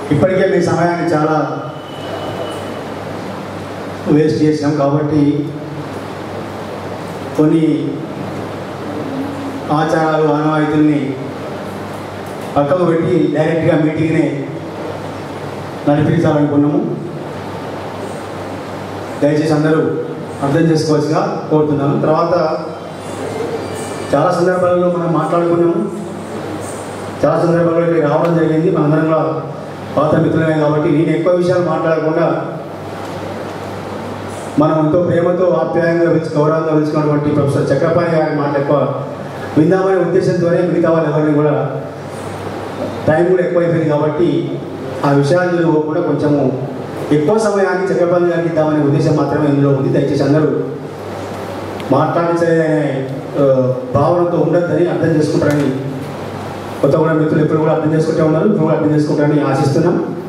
ఇప్పటికే మీ సమయాన్ని చాలా వేస్ట్ చేసినాం కాబట్టి కొన్ని ఆచారాలు ఆనవాయితీల్ని పక్కకు పెట్టి డైరెక్ట్గా మీటింగ్ని నడిపించాలనుకున్నాము దయచేసి అందరూ అర్థం చేసుకోవచ్చుగా కోరుతున్నాను తర్వాత చాలా సందర్భాలలో మనం మాట్లాడుకున్నాము చాలా సందర్భాల్లో ఇక్కడికి రావడం జరిగింది మనందరం కూడా పాత మిత్రులమే కాబట్టి నేను ఎక్కువ విషయాలు మాట్లాడకుండా మనం ఎంతో ప్రేమతో ఆప్యాయంగా పిలిచి గౌరవంగా పిలుచుకున్నటువంటి ప్రొఫెసర్ చక్రపాణి గారి మాట ఎక్కువ విందామనే ఉద్దేశంతోనే మిగతా వాళ్ళు ఎవరిని కూడా టైం కూడా ఎక్కువైపోయింది కాబట్టి ఆ విషయాలు పోకుండా కొంచెము ఎక్కువ సమయాన్ని చక్రపాణి గారికి ఇద్దామనే ఉద్దేశం మాత్రమే ఇందులో ఉంది దయచేసి అందరూ మాట్లాడించే ఆ, భావనతో ఉండొద్దని అర్థం చేసుకుంటారని కొత్త కూడా మిత్రులు ఎప్పుడు కూడా అర్థం చేసుకుంటూ ఉన్నారు ఇప్పుడు కూడా అర్థం చేసుకుంటారని ఆశిస్తున్నాం